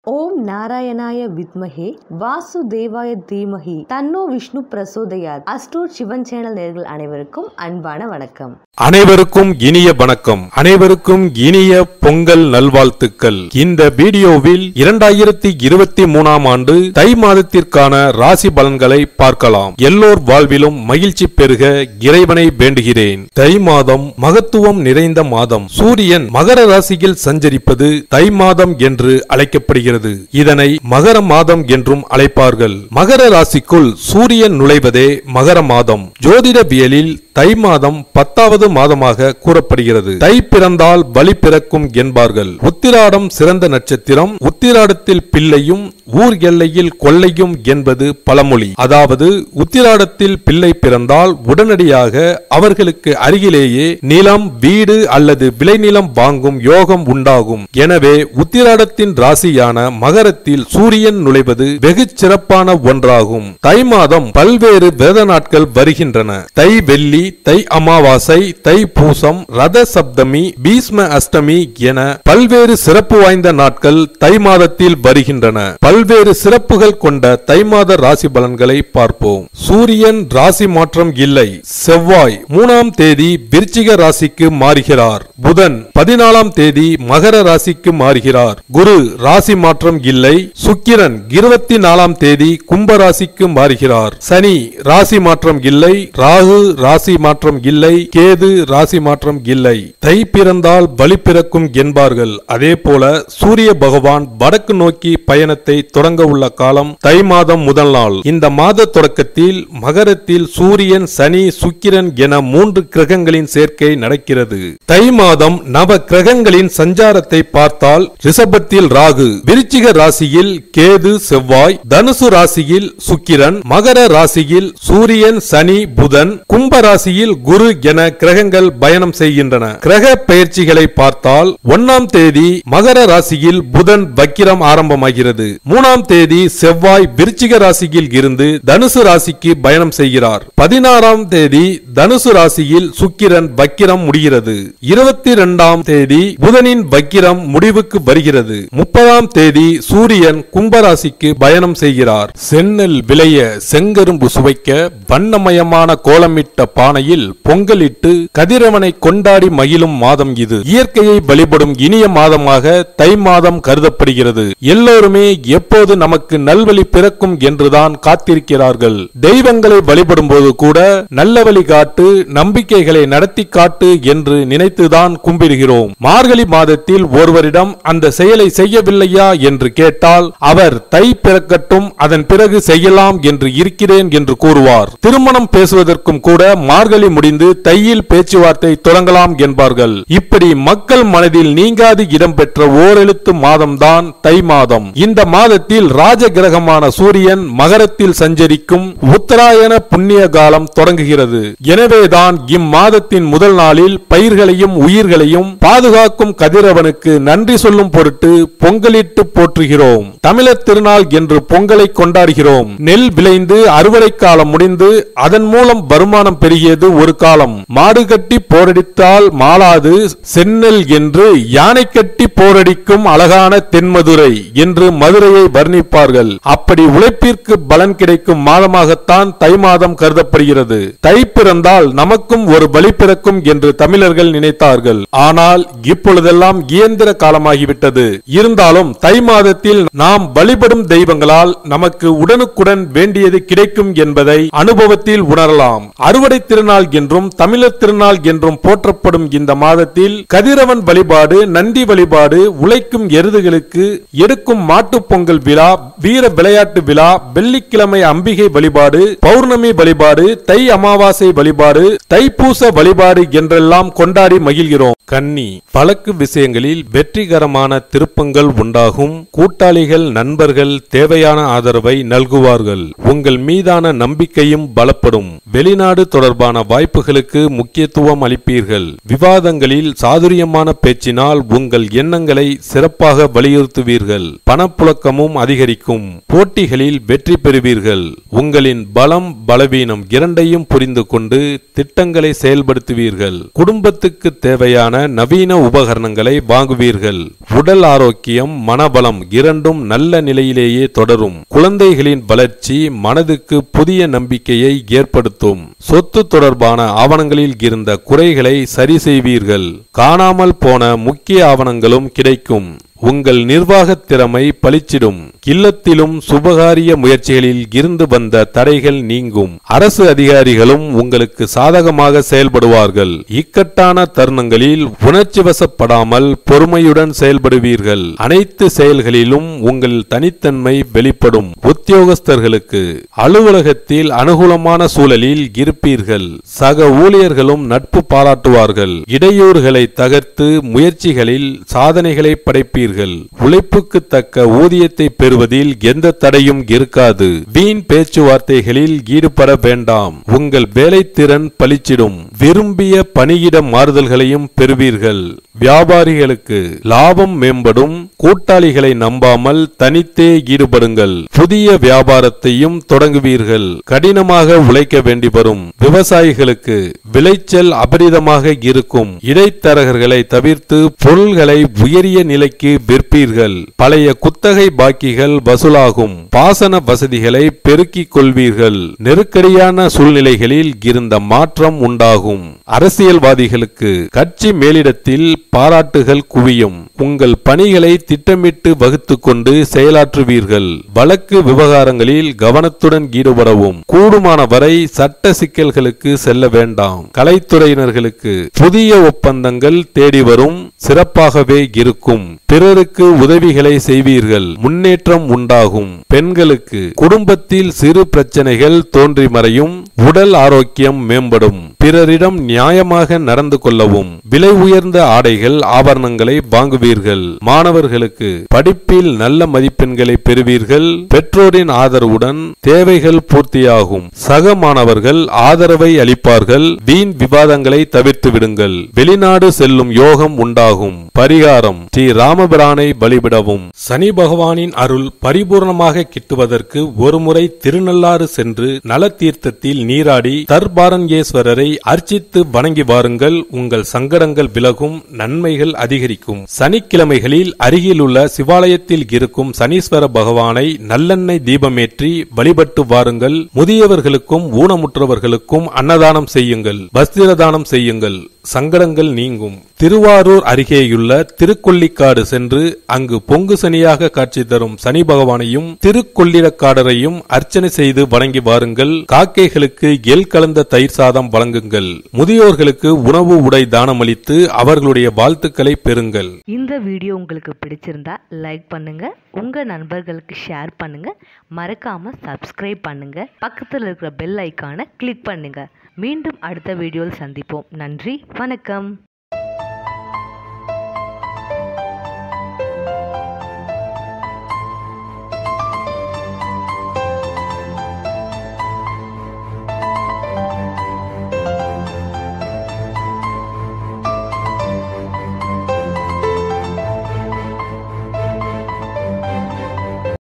ஓம் நாராயணாய வித்மஹே வாசுதேவாய தீமஹி தன்னோ விஷ்ணு பிரசோதயாத் அஸ்ட்ரோட் சிவன் சேனல் நேர்கள் அனைவருக்கும் அன்பான வணக்கம் அனைவருக்கும் இனிய வணக்கம் அனைவருக்கும் இனிய பொங்கல் நல்வாழ்த்துக்கள் இந்த வீடியோவில் இரண்டாயிரத்தி இருபத்தி மூணாம் ஆண்டு தை மாதத்திற்கான ராசி பலன்களை பார்க்கலாம் எல்லோர் வாழ்விலும் மகிழ்ச்சி பெருக இறைவனை வேண்டுகிறேன் தை மாதம் மகத்துவம் நிறைந்த மாதம் சூரியன் மகர ராசியில் சஞ்சரிப்பது தை மாதம் என்று அழைக்கப்படுகிறது இதனை மகர மாதம் என்றும் அழைப்பார்கள் மகர ராசிக்குள் சூரியன் நுழைவதே மகர மாதம் ஜோதிடவியலில் தை மாதம் பத்தாவது மாதமாக கூறப்படுகிறது தை பிறந்தால் வழி பிறக்கும் என்பார்கள் உத்திராடம் சிறந்த நட்சத்திரம் உத்திராடத்தில் பிள்ளையும் ஊர் எல்லையில் கொள்ளையும் என்பது பழமொழி அதாவது உத்திராடத்தில் பிள்ளை பிறந்தால் உடனடியாக அவர்களுக்கு அருகிலேயே நிலம் வீடு அல்லது விளைநிலம் வாங்கும் யோகம் உண்டாகும் எனவே உத்திராடத்தின் ராசியான மகரத்தில் சூரியன் நுழைவது வெகு சிறப்பான ஒன்றாகும் தை மாதம் பல்வேறு வேத நாட்கள் வருகின்றன தை வெள்ளி தை அமாவாசை தை பூசம் ரத சப்தமி பீஷ்ம அஷ்டமி என பல்வேறு சிறப்பு வாய்ந்த நாட்கள் தை மாதத்தில் வருகின்றன பல்வேறு சிறப்புகள் கொண்ட தை மாத ராசி பலன்களை பார்ப்போம் சூரியன் ராசி மாற்றம் இல்லை செவ்வாய் மூணாம் தேதி விருச்சிக ராசிக்கு மாறுகிறார் புதன் பதினாலாம் தேதி மகர ராசிக்கு மாறுகிறார் குரு ராசி மாற்றம் இல்லை சுக்கிரன் இருபத்தி நாலாம் தேதி கும்ப ராசிக்கு மாறுகிறார் சனி ராசி மாற்றம் இல்லை ராகு ராசி மாற்றம் இல்லை கேது ராசி மாற்றம் இல்லை தை பிறந்தால் வழி பிறக்கும் என்பார்கள் அதே போல சூரிய பகவான் வடக்கு நோக்கி பயணத்தை தொடங்க உள்ள காலம் தை மாதம் முதல் நாள் இந்த மாத தொடக்கத்தில் மகரத்தில் சூரியன் சனி சுக்கிரன் என மூன்று கிரகங்களின் சேர்க்கை நடக்கிறது தை மாதம் நவ கிரகங்களின் சஞ்சாரத்தை பார்த்தால் ரிஷபத்தில் ராகு விருச்சிக ராசியில் கேது செவ்வாய் தனுசு ராசியில் சுக்கிரன் மகர ராசியில் சூரியன் சனி புதன் கும்ப ராசியில் குரு என கிரகங்கள் பயணம் செய்கின்றன கிரக பயிற்சிகளை பார்த்தால் ஒன்னாம் தேதி மகர ராசியில் புதன் வக்கிரம் ஆரம்பமாகிறது மூணாம் தேதி செவ்வாய் விருச்சிக ராசியில் இருந்து தனுசு ராசிக்கு பயணம் செய்கிறார் பதினாறாம் தேதி தனுசு ராசியில் சுக்கிரன் வக்கிரம் முடிகிறது இருபத்தி இரண்டாம் தேதி புதனின் வக்கிரம் முடிவுக்கு வருகிறது முப்பதாம் தேதி சூரியன் கும்பராசிக்கு பயணம் செய்கிறார் சென்னல் விளைய செங்கரும்பு சுவைக்க வண்ணமயமான கோலமிட்ட பானையில் பொங்கலிட்டு கதிரவனை கொண்டாடி மகிழும் மாதம் இது இயற்கையை வழிபடும் இனிய மாதமாக தை மாதம் கருதப்படுகிறது எல்லோருமே எப்போது நமக்கு நல்வழி பிறக்கும் என்றுதான் காத்திருக்கிறார்கள் தெய்வங்களை வழிபடும் போது கூட நல்ல வழி காட்டு நம்பிக்கைகளை நடத்தி காட்டு என்று நினைத்துதான் கும்பிடுகிறோம் மார்கழி மாதத்தில் ஒருவரிடம் அந்த செயலை செய்யவில்லையா என்று கேட்டால் அவர் தை பிறக்கட்டும் அதன் பிறகு செய்யலாம் என்று இருக்கிறேன் என்று கூறுவார் திருமணம் பேசுவதற்கும் கூட மார்கழி முடிந்து தையில் பேச்சுவார்த்தை தொடங்கலாம் என்பார்கள் இப்படி மக்கள் மனதில் நீங்காது இடம்பெற்ற ஓரெழுத்து மாதம்தான் தை மாதம் இந்த மாதத்தில் ராஜ கிரகமான சூரியன் மகரத்தில் சஞ்சரிக்கும் உத்தராயண புண்ணிய காலம் தொடங்குகிறது எனவேதான் இம்மாதத்தின் முதல் நாளில் பயிர்களையும் உயிர்களையும் பாதுகாக்கும் கதிரவனுக்கு நன்றி சொல்லும் பொருட்டு பொங்கலிட்டு போற்றுகிறோம் தமிழர் திருநாள் என்று பொங்கலை கொண்டாடுகிறோம் நெல் விளைந்து அறுவடை காலம் முடிந்து அதன் மூலம் வருமானம் பெருகியது ஒரு காலம் மாடு கட்டி போரடித்தால் மாளாது சென்னல் என்று யானை கட்டி போரடிக்கும் அழகான தென்மதுரை என்று மதுரையை வர்ணிப்பார்கள் அப்படி உழைப்பிற்கு பலன் கிடைக்கும் மாதமாகத்தான் தை மாதம் கருதப்படுகிறது தை பிறந்தால் நமக்கும் ஒரு பலி பிறக்கும் என்று தமிழர்கள் நினைத்தார்கள் ஆனால் இப்பொழுதெல்லாம் இயந்திர காலமாகிவிட்டது இருந்தாலும் தை மாதத்தில் நாம் வழிபடும் தெய்வங்களால் நமக்கு உடனுக்குடன் வேண்டியது கிடைக்கும் என்பதை அனுபவத்தில் உணரலாம் அறுவடை திருநாள் என்றும் தமிழர் திருநாள் என்றும் போற்றப்படும் இந்த மாதத்தில் கதிரவன் வழிபாடு நந்தி வழிபாடு உழைக்கும் எருதுகளுக்கு எடுக்கும் மாட்டுப் பொங்கல் விழா வீர விளையாட்டு விழா வெள்ளிக்கிழமை அம்பிகை வழிபாடு பௌர்ணமி வழிபாடு தை அமாவாசை வழிபாடு தைப்பூச வழிபாடு என்றெல்லாம் கொண்டாடி மகிழ்கிறோம் கன்னி வழக்கு விஷயங்களில் வெற்றிகரமான திருப்பங்கள் உண்டாகும் கூட்டாளிகள் நண்பர்கள் தேவையான ஆதரவை நல்குவார்கள் உங்கள் மீதான நம்பிக்கையும் பலப்படும் வெளிநாடு தொடர்பான வாய்ப்புகளுக்கு முக்கியத்துவம் அளிப்பீர்கள் விவாதங்களில் சாதுரியமான பேச்சினால் உங்கள் எண்ணங்களை சிறப்பாக வலியுறுத்துவீர்கள் பணப்புழக்கமும் அதிகரிக்கும் போட்டிகளில் வெற்றி பெறுவீர்கள் உங்களின் பலம் பலவீனம் இரண்டையும் புரிந்து கொண்டு திட்டங்களை செயல்படுத்துவீர்கள் குடும்பத்துக்கு தேவையான நவீன உபகரணங்களை வாங்குவீர்கள் உடல் ஆரோக்கியம் மனபலம் இரண்டும் நல்ல நிலையிலேயே தொடரும் குழந்தைகளின் வளர்ச்சி மனதுக்கு புதிய நம்பிக்கையை ஏற்படுத்தும் சொத்து தொடர்பான ஆவணங்களில் இருந்த குறைகளை சரி செய்வீர்கள் காணாமல் போன முக்கிய ஆவணங்களும் கிடைக்கும் உங்கள் நிர்வாகத் திறமை பளிச்சிடும் இல்லத்திலும் சுபகாரிய முயற்சிகளில் இருந்து வந்த தடைகள் நீங்கும் அரசு அதிகாரிகளும் உங்களுக்கு சாதகமாக செயல்படுவார்கள் இக்கட்டான தருணங்களில் உணர்ச்சி வசப்படாமல் பொறுமையுடன் செயல்படுவீர்கள் அனைத்து செயல்களிலும் உங்கள் தனித்தன்மை வெளிப்படும் உத்தியோகஸ்தர்களுக்கு அலுவலகத்தில் அனுகூலமான சூழலில் இருப்பீர்கள் சக ஊழியர்களும் நட்பு பாராட்டுவார்கள் இடையூறுகளை தகர்த்து முயற்சிகளில் சாதனைகளை படைப்பீர்கள் உழைப்புக்கு தக்க ஊதியத்தை பெறுவதில் எந்த தடையும் இருக்காது வீண் பேச்சுவார்த்தைகளில் ஈடுபட வேண்டாம் உங்கள் வேலைத்திறன் பளிச்சிடும் விரும்பிய பணியிட மாறுதல்களையும் பெறுவீர்கள் வியாபாரிகளுக்கு லாபம் மேம்படும் கூட்டாளிகளை நம்பாமல் தனித்தே ஈடுபடுங்கள் புதிய வியாபாரத்தையும் தொடங்குவீர்கள் கடினமாக உழைக்க வேண்டி வரும் விவசாயிகளுக்கு விளைச்சல் அபரிதமாக இருக்கும் இடைத்தரகர்களை தவிர்த்து பொருள்களை உயரிய நிலைக்கு விற்பீர்கள் பழைய குத்தகை பாக்கிகள் வசூலாகும் பாசன வசதிகளை பெருக்கிக் கொள்வீர்கள் நெருக்கடியான சூழ்நிலைகளில் இருந்த மாற்றம் உண்டாகும் அரசியல்வாதிகளுக்கு கட்சி மேலிடத்தில் பாராட்டுகள் குவியும் உங்கள் பணிகளை திட்டமிட்டு வகுத்துக் கொண்டு செயலாற்றுவீர்கள் வழக்கு விவகாரங்களில் கவனத்துடன் ஈடுபடவும் கூடுமான வரை சட்ட சிக்கல்களுக்கு செல்ல வேண்டாம் கலைத்துறையினர்களுக்கு புதிய ஒப்பந்தங்கள் தேடி வரும் சிறப்பாகவே இருக்கும் பிறருக்கு உதவிகளை செய்வீர்கள் முன்னேற்றம் உண்டாகும் பெண்களுக்கு குடும்பத்தில் சிறு பிரச்சனைகள் தோன்றி மறையும் உடல் ஆரோக்கியம் மேம்படும் பிறரிடம் நியாயமாக நடந்து கொள்ளவும் விலை உயர்ந்த ஆடைகள் ஆபரணங்களை வாங்குவீர்கள் மாணவர்களுக்கு படிப்பில் நல்ல மதிப்பெண்களை பெறுவீர்கள் பெற்றோரின் ஆதரவுடன் தேவைகள் பூர்த்தியாகும் சக மாணவர்கள் ஆதரவை அளிப்பார்கள் வீண் விவாதங்களை தவிர்த்து விடுங்கள் வெளிநாடு செல்லும் யோகம் உண்டாகும் பரிகாரம் ஸ்ரீ ராமபிரானை வழிபடவும் சனி பகவானின் அருள் பரிபூர்ணமாக கிட்டுவதற்கு ஒருமுறை திருநள்ளாறு சென்று நலத்தீர்த்தத்தில் நீராடி தர்பாரண்யேஸ்வரரை அர்ச்சித்து வணங்கி வாருங்கள் உங்கள் சங்கடங்கள் விலகும் நன்மைகள் அதிகரிக்கும் சனிக்கிழமைகளில் அருகிலுள்ள சிவாலயத்தில் இருக்கும் சனீஸ்வர பகவானை நல்லெண்ணெய் தீபமேற்றி வழிபட்டு வாருங்கள் முதியவர்களுக்கும் ஊனமுற்றவர்களுக்கும் அன்னதானம் செய்யுங்கள் வஸ்திர தானம் செய்யுங்கள் சங்கடங்கள் நீங்கும் திருவாரூர் அருகேயுள்ள திருக்கொல்லிக்காடு சென்று அங்கு பொங்கு சனியாக காட்சி தரும் சனி பகவானையும் திருக்கொள்ளிடக்காடரையும் அர்ச்சனை செய்து வணங்கி வாருங்கள் காக்கைகளுக்கு எல் கலந்த தயிர் சாதம் வழங்குங்கள் முதியோர்களுக்கு உணவு உடை தானமளித்து அவர்களுடைய வாழ்த்துக்களை பெறுங்கள் இந்த வீடியோ உங்களுக்கு பிடிச்சிருந்தா லைக் பண்ணுங்க உங்க நண்பர்களுக்கு ஷேர் பண்ணுங்க மறக்காம சப்ஸ்கிரைப் பண்ணுங்க பக்கத்தில் இருக்கிற பெல் ஐக்கானை கிளிக் பண்ணுங்க மீண்டும் அடுத்த வீடியோவில் சந்திப்போம் நன்றி வணக்கம்